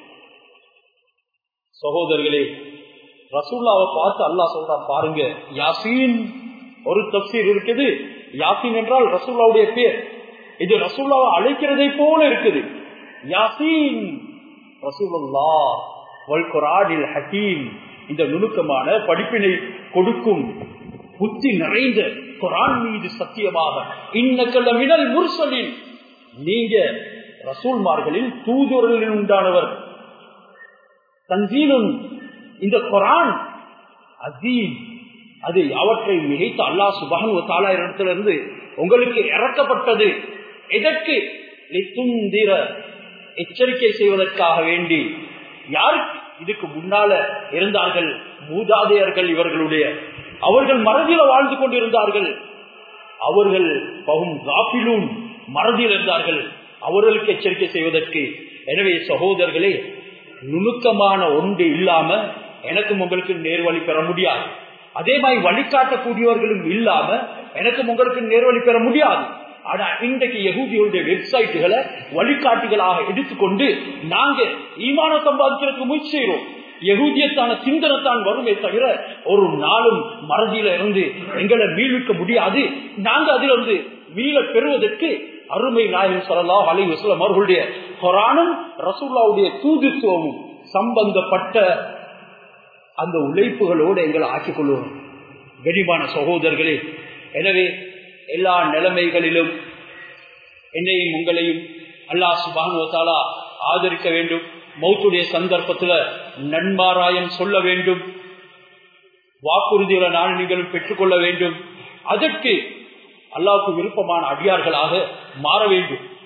சகோதரர்களே ரசூல்லாவை பார்த்து அல்லாஹ் சொல்றான் பாருங்க யாசீன் ஒரு தப்சீர் இருக்குது யாசீன் என்றால் ரசூல்லாவுடைய பேர் இது ரசூல்லாவை அழைக்கிறதை போல இருக்குது யாசீன் ரசூலுல்லா வல்குராடில் ஹக்கீம் இந்த நுணுக்கமான படிப்பினை கொடுக்கும் புத்தி நிறைந்த குரான் மீது சத்தியமாக இன்னக்கல்ல மினல் முர்சலில் நீங்க ரசூல்மார்களில் தூதுவர்களில் உண்டானவர் தஞ்சீலும் இந்த குரான் அசீம் அது அவற்றை மிகைத்து அல்லா சுபானு தாலா இடத்திலிருந்து உங்களுக்கு இறக்கப்பட்டது எதற்கு துந்திர எச்சரிக்கை செய்வதற்காக வேண்டி யாருக்கு இதுக்கு முன்னால இருந்தார்கள் மூதாதையர்கள் இவர்களுடைய அவர்கள் மறதியில வாழ்ந்து கொண்டிருந்தார்கள் அவர்கள் பகும் காப்பிலும் மறதியில் இருந்தார்கள் அவர்களுக்கு எச்சரிக்கை செய்வதற்கு எனவே சகோதரர்களே நுணுக்கமான ஒன்று இல்லாம எனக்கும் உங்களுக்கு நேர்வழி பெற முடியாது அதே மாதிரி வழிகாட்டக்கூடியவர்களும் இல்லாம எனக்கும் உங்களுக்கு நேர்வழி பெற முடியாது ஆனா இன்றைக்கு யகுதிகளுடைய வெப்சைட்டுகளை வழிகாட்டிகளாக எடுத்துக்கொண்டு நாங்க ஈமான சம்பாதிக்கிறதுக்கு முயற்சி செய்யறோம் யகுதியத்தான சிந்தனத்தான் வருமே தவிர ஒரு நாளும் மறதியில இருந்து எங்களை மீள்விக்க முடியாது நாங்க அதுல இருந்து மீள பெறுவதற்கு அருமை நாயகம் சொல்லலா அலி வசலம் அவர்களுடைய கொரானும் ரசூல்லாவுடைய தூதுத்துவமும் சம்பந்தப்பட்ட அந்த உழைப்புகளோடு எங்களை ஆக்கிக் கொள்வோம் கனிமான சகோதரர்களே எனவே எல்லா நிலைமைகளிலும் என்னையும் உங்களையும் அல்லாஹ் சுபானுவத்தாலா ஆதரிக்க வேண்டும் மௌத்துடைய சந்தர்ப்பத்துல நன்மாராயம் சொல்ல வேண்டும் வாக்குறுதிகளை நான் நீங்களும் பெற்றுக்கொள்ள வேண்டும் அதற்கு அல்லாவுக்கு விருப்பமான அடியார்களாக மாற வேண்டும்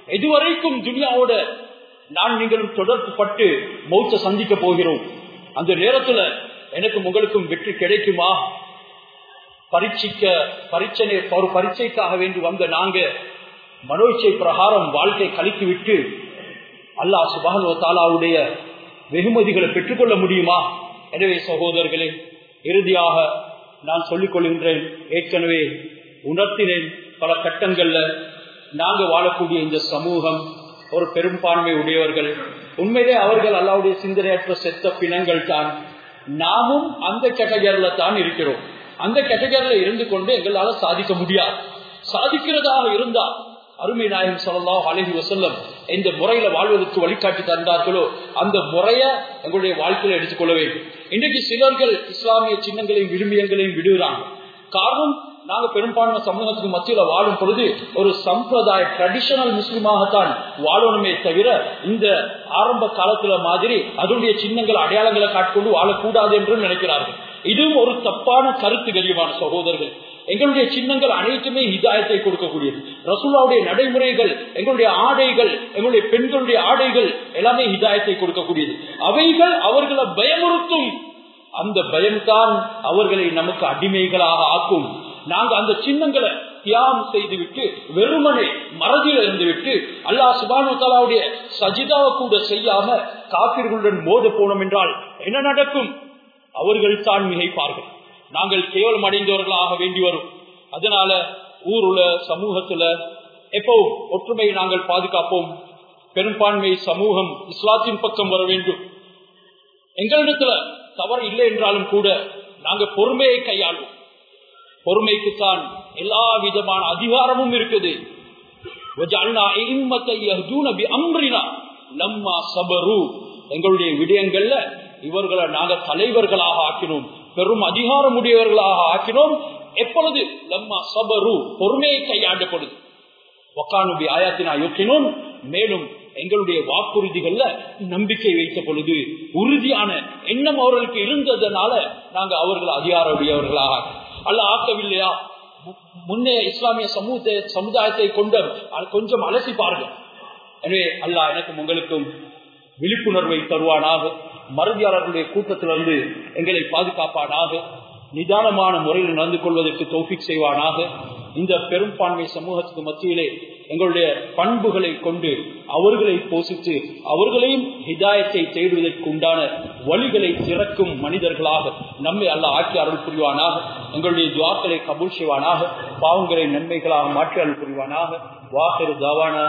எதுவரைக்கும் துனியாவோட நான் நீங்களும் தொடர்பு பட்டு மௌத்த சந்திக்க போகிறோம் அந்த நேரத்துல எனக்கும் உங்களுக்கும் வெற்றி கிடைக்குமா பரீட்சிக்க பரீட்சனை ஒரு பரீட்சைக்காக வேண்டி வந்த நாங்க மனோச்சை பிரகாரம் வாழ்க்கை கழித்து விட்டு அல்லாஹ் சுபானோ தாலாவுடைய வெகுமதிகளை பெற்றுக்கொள்ள முடியுமா எனவே சகோதரர்களே இறுதியாக நான் சொல்லிக் கொள்கின்றேன் ஏற்கனவே உணர்த்தினேன் பல கட்டங்கள்ல நாங்க வாழக்கூடிய இந்த சமூகம் ஒரு பெரும்பான்மை உடையவர்கள் உண்மையிலே அவர்கள் அல்லாவுடைய சிந்தனையற்ற செத்த பிணங்கள் தான் நாமும் அந்த கேட்டகரியில தான் இருக்கிறோம் அந்த கேட்டகரியில இருந்து கொண்டு எங்களால சாதிக்க முடியாது சாதிக்கிறதாக இருந்தா அருமை நாயகம் சொல்லலாம் அழகி வசல்லம் எந்த முறையில வாழ்வதற்கு வழிகாட்டி தந்தார்களோ அந்த முறைய எங்களுடைய வாழ்க்கையில எடுத்துக்கொள்ள வேண்டும் இன்றைக்கு சிலர்கள் இஸ்லாமிய சின்னங்களையும் விரும்பியங்களையும் விடுகிறாங்க காரணம் நாங்க பெரும்பான்மை சமூகத்துக்கு மத்தியில வாழும் பொழுது ஒரு சம்பிரதாய ட்ரெடிஷனல் முஸ்லிமாகத்தான் வாழணுமே தவிர இந்த ஆரம்ப காலத்துல மாதிரி அதனுடைய சின்னங்கள் அடையாளங்களை காட்டிக்கொண்டு வாழக்கூடாது என்று நினைக்கிறார்கள் இதுவும் ஒரு தப்பான கருத்து கரியமான சகோதரர்கள் எங்களுடைய சின்னங்கள் அனைத்துமே ஹிதாயத்தை கொடுக்கக்கூடியது ரசூலாவுடைய நடைமுறைகள் எங்களுடைய ஆடைகள் எங்களுடைய பெண்களுடைய ஆடைகள் எல்லாமே ஹிதாயத்தை கொடுக்கக்கூடியது அவைகள் அவர்களை பயமுறுத்தும் அந்த பயம்தான் அவர்களை நமக்கு அடிமைகளாக ஆக்கும் நாங்க அந்த சின்னங்களை தியாகம் செய்துவிட்டு வெறுமனை மறதியில் இருந்துவிட்டு அல்லா சுபானு தாலாவுடைய சஜிதாவை கூட செய்யாம காப்பீர்களுடன் மோத போனோம் என்றால் என்ன நடக்கும் அவர்கள் தான் மிகைப்பார்கள் நாங்கள் கேவலம் அடைந்தவர்களாக வேண்டி வரும் அதனால ஊருல சமூகத்துல எப்பவும் ஒற்றுமையை நாங்கள் பாதுகாப்போம் பெரும்பான்மை சமூகம் இஸ்லாத்தின் பக்கம் வர வேண்டும் எங்களிடத்துல தவறு இல்லை என்றாலும் கூட நாங்க பொறுமையை கையாளுவோம் பொறுமைக்குத்தான் எல்லா விதமான அதிகாரமும் இருக்குது எங்களுடைய விடயங்கள்ல இவர்களை நாங்க தலைவர்களாக ஆக்கினோம் பெரும் அதிகாரம் உடையவர்களாக ஆக்கினோம் எப்பொழுது லம்மா சபரு பொறுமையை கையாண்ட பொழுது ஒக்கானுபி ஆயாத்தினா யோக்கினோம் மேலும் எங்களுடைய வாக்குறுதிகள்ல நம்பிக்கை வைத்த பொழுது உறுதியான எண்ணம் அவர்களுக்கு இருந்ததுனால நாங்க அவர்கள் அதிகார உடையவர்களாக அல்ல ஆக்கவில்லையா முன்னே இஸ்லாமிய சமூகத்தை சமுதாயத்தை கொண்ட கொஞ்சம் அலசி பாருங்கள் எனவே அல்லாஹ் எனக்கும் உங்களுக்கும் விழிப்புணர்வை தருவானாக மருதியாளர்களுடைய கூட்டத்திலிருந்து எங்களை பாதுகாப்பானாக நிதானமான முறையில் நடந்து கொள்வதற்கு தோஃபிக் செய்வானாக இந்த பெரும்பான்மை சமூகத்துக்கு மத்தியிலே எங்களுடைய பண்புகளை கொண்டு அவர்களை போசித்து அவர்களையும் ஹிதாயத்தை தேடுவதற்கு உண்டான வழிகளை திறக்கும் மனிதர்களாக நம்மை அல்ல ஆக்கி அருள் புரிவானாக எங்களுடைய துவாக்களை கபூல் செய்வானாக பாவங்களை நன்மைகளாக மாற்றி அருள் புரிவானாக வாசரு தாவானா